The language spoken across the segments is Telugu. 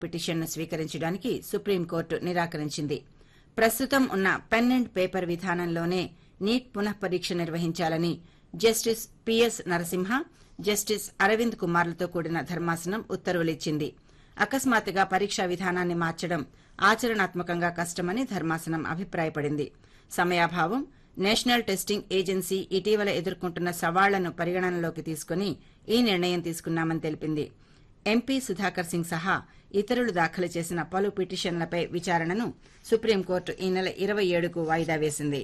పిటిషన్ను స్వీకరించడానికి సుప్రీంకోర్టు నిరాకరించింది ప్రస్తుతం ఉన్న పెన్ అండ్ పేపర్ విధానంలోనే నీట్ పునఃపరీక్ష నిర్వహించాలని justice PS Narasimha justice Aravind కుమార్లతో కూడిన ధర్మాసనం ఉత్తర్వులిచ్చింది అకస్మాత్తుగా పరీక్షా విధానాన్ని మార్చడం ఆచరణాత్మకంగా కష్టమని ధర్మాసనం అభిప్రాయపడింది సమయాభావం నేషనల్ టెస్టింగ్ ఏజెన్సీ ఇటీవల ఎదుర్కొంటున్న సవాళ్లను పరిగణనలోకి తీసుకుని ఈ నిర్ణయం తీసుకున్నామని తెలిపింది ఎంపీ సుధాకర్ సింగ్ సహా ఇతరులు దాఖలు చేసిన పలు పిటిషన్లపై విచారణను సుప్రీంకోర్టు ఈ నెల ఇరవై ఏడుకు వాయిదా వేసింది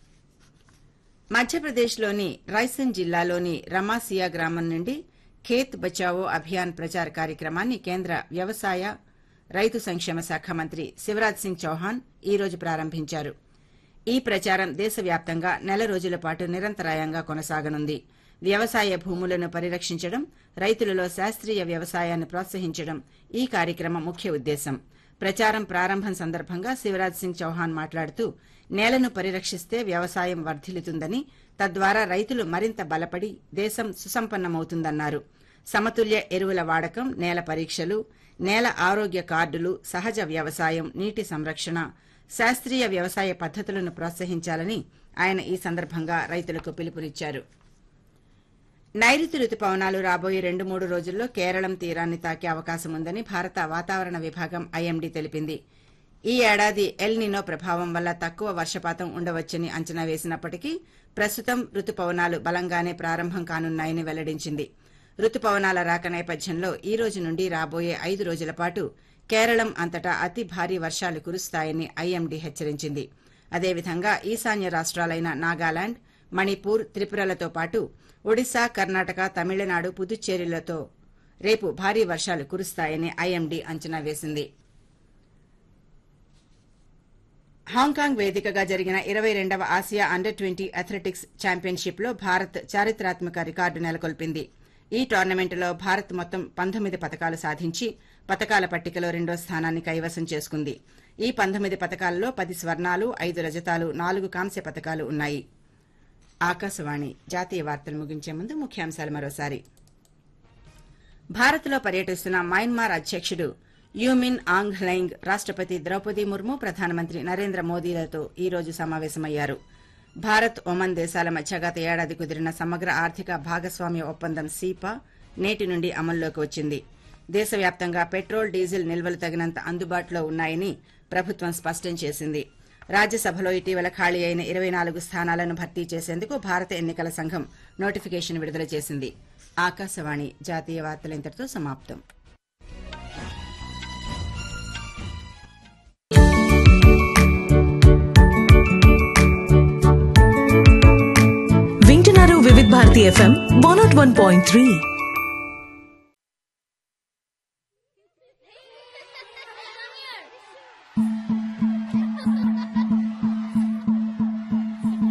మధ్యప్రదేశ్లోని రైసన్ జిల్లాలోని రమాసియా గ్రామం నుండి ఖేత్ బచావో అభియాన్ ప్రచార కార్యక్రమాన్ని కేంద్ర వ్యవసాయ రైతు సంక్షేమ శాఖ మంత్రి శివరాజ్ సింగ్ చౌహాన్ ఈ రోజు ప్రారంభించారు ఈ ప్రచారం దేశవ్యాప్తంగా నెల రోజుల పాటు నిరంతరాయంగా కొనసాగనుంది వ్యవసాయ భూములను పరిరక్షించడం రైతులలో శాస్త్రీయ వ్యవసాయాన్ని ప్రోత్సహించడం ఈ కార్యక్రమం ముఖ్య ఉద్దేశం ప్రచారం ప్రారంభం సందర్భంగా శివరాజ్ సింగ్ చౌహాన్ మాట్లాడుతూ నేలను పరిరక్షిస్తే వ్యవసాయం వర్ధిల్లుతుందని తద్వారా రైతులు మరింత బలపడి దేశం సుసంపన్నమవుతుందన్నారు సమతుల్య ఎరువుల వాడకం నేల పరీక్షలు నేల ఆరోగ్య కార్డులు సహజ వ్యవసాయం నీటి సంరక్షణ శాస్త్రీయ వ్యవసాయ పద్దతులను ప్రోత్సహించాలని ఆయన ఈ సందర్భంగా రైతులకు పిలుపునిచ్చారు నైరుతి రుతుపవనాలు రాబోయే రెండు మూడు రోజుల్లో కేరళం తీరాన్ని తాకే అవకాశం ఉందని భారత వాతావరణ విభాగం ఐఎండీ తెలిపింది ఈ ఏడాది ఎల్ నినో ప్రభావం వల్ల తక్కువ వర్షపాతం ఉండవచ్చని అంచనా వేసినప్పటికీ ప్రస్తుతం రుతుపవనాలు బలంగానే ప్రారంభం కానున్నాయని వెల్లడించింది రుతుపవనాల రాక నేపథ్యంలో ఈ రోజు నుండి రాబోయే ఐదు రోజుల పాటు కేరళం అంతటా అతి భారీ వర్షాలు కురుస్తాయని ఐఎండీ హెచ్చరించింది అదేవిధంగా ఈశాన్య రాష్ట్రాలైన నాగాలాండ్ మణిపూర్ త్రిపురలతో పాటు ఒడిశా కర్ణాటక తమిళనాడు పుదుచ్చేరిలతో రేపు భారీ వర్షాలు కురుస్తాయని ఐఎండీ అంచనా వేసింది హాంకాంగ్ వేదికగా జరిగిన ఇరవై రెండవ ఆసియా అండర్ ట్వంటీ అథ్లెటిక్స్ ఛాంపియన్షిప్లో భారత్ చారిత్రాత్మక రికార్డు నెలకొల్పింది ఈ టోర్నమెంటులో భారత్ మొత్తం పంతొమ్మిది పతకాలు సాధించి పతకాల పట్టికలో రెండో స్థానాన్ని కైవసం చేసుకుంది ఈ పంతొమ్మిది పతకాలలో పది స్వర్ణాలు ఐదు రజతాలు నాలుగు కాంస్య పతకాలు ఉన్నాయి ఆకాశవాణి జాతీయ వార్తలు ముగించే ముందు ముఖ్యాంశాలు మరోసారి భారత్లో పర్యటిస్తున్న మయన్మార్ అధ్యక్షుడు యూమిన్ ఆంగ్ హ్లైంగ్ రాష్టపతి ద్రౌపది ముర్ము ప్రధానమంత్రి నరేంద్ర మోదీలతో ఈ రోజు సమావేశమయ్యారు భారత్ ఒమన్ దేశాల మధ్య గత ఏడాది కుదిరిన సమగ్ర ఆర్థిక భాగస్వామ్య ఒప్పందం సీపా నేటి నుండి అమల్లోకి వచ్చింది దేశవ్యాప్తంగా పెట్రోల్ డీజిల్ నిల్వలు తగినంత అందుబాటులో ఉన్నాయని ప్రభుత్వం స్పష్టం చేసింది రాజ్యసభలో ఇటీవల ఖాళీ అయిన ఇరవై నాలుగు స్థానాలను భర్తీ చేసేందుకు భారత ఎన్నికల సంఘం నోటిఫికేషన్ విడుదల చేసింది ఆకాశవాణి జాతీయ వార్తలు ఇంతటితో సమాప్తం వింటున్నారు Vividh Bharati FM one nought one point three